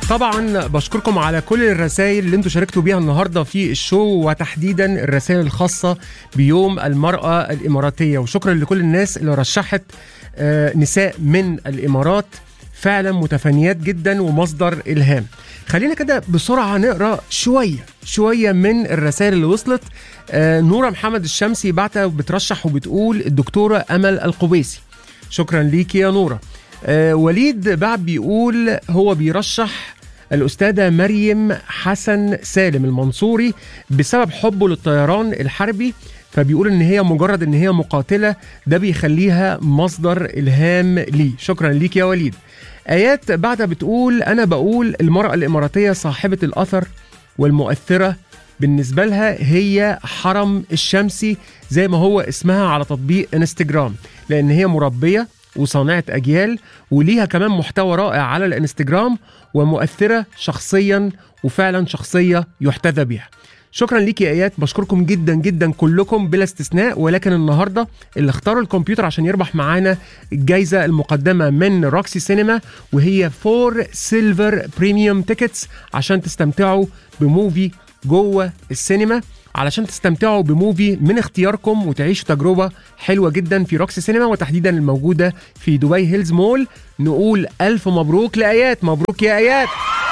طبعا بشكركم على كل الرسائل اللي انتم شاركتوا بيها النهارده في الشو وتحديدا الرسائل الخاصه بيوم المراه الاماراتيه وشكرا لكل الناس اللي رشحت آه، نساء من الامارات فعلا متفانيات جدا ومصدر الهام خلينا كده بسرعه نقرا شويه شويه من الرسائل اللي وصلت آه، نوره محمد الشمسي بعتها بترشح وبتقول الدكتوره امل القبيسي شكرا ليكي يا نوره آه، وليد بعد بيقول هو بيرشح الأستاذة مريم حسن سالم المنصوري بسبب حبه للطيران الحربي فبيقول ان هي مجرد ان هي مقاتله ده بيخليها مصدر الهام لي شكرا ليك يا وليد ايات بعدها بتقول انا بقول المراه الاماراتيه صاحبه الاثر والمؤثره بالنسبه لها هي حرم الشمسي زي ما هو اسمها على تطبيق انستجرام لان هي مربيه وصانعه اجيال وليها كمان محتوى رائع على الانستجرام ومؤثره شخصيا وفعلا شخصيه يحتذى بها شكرا ليك يا ايات بشكركم جدا جدا كلكم بلا استثناء ولكن النهارده اللي اختاروا الكمبيوتر عشان يربح معانا الجائزه المقدمه من روكسي سينما وهي فور سيلفر بريميوم تيكتس عشان تستمتعوا بموفي جوه السينما علشان تستمتعوا بموفي من اختياركم وتعيشوا تجربه حلوه جدا في روكسي سينما وتحديدا الموجوده في دبي هيلز مول نقول الف مبروك لايات مبروك يا ايات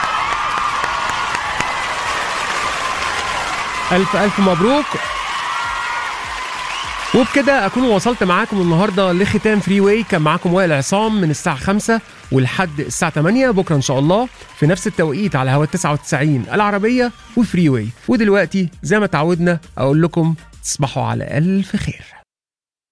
ألف ألف مبروك وبكده أكون وصلت معاكم النهاردة لختام فري واي كان معاكم وائل عصام من الساعة 5 ولحد الساعة 8 بكرة إن شاء الله في نفس التوقيت على هوا 99 العربية وفري واي ودلوقتي زي ما تعودنا أقول لكم تصبحوا على ألف خير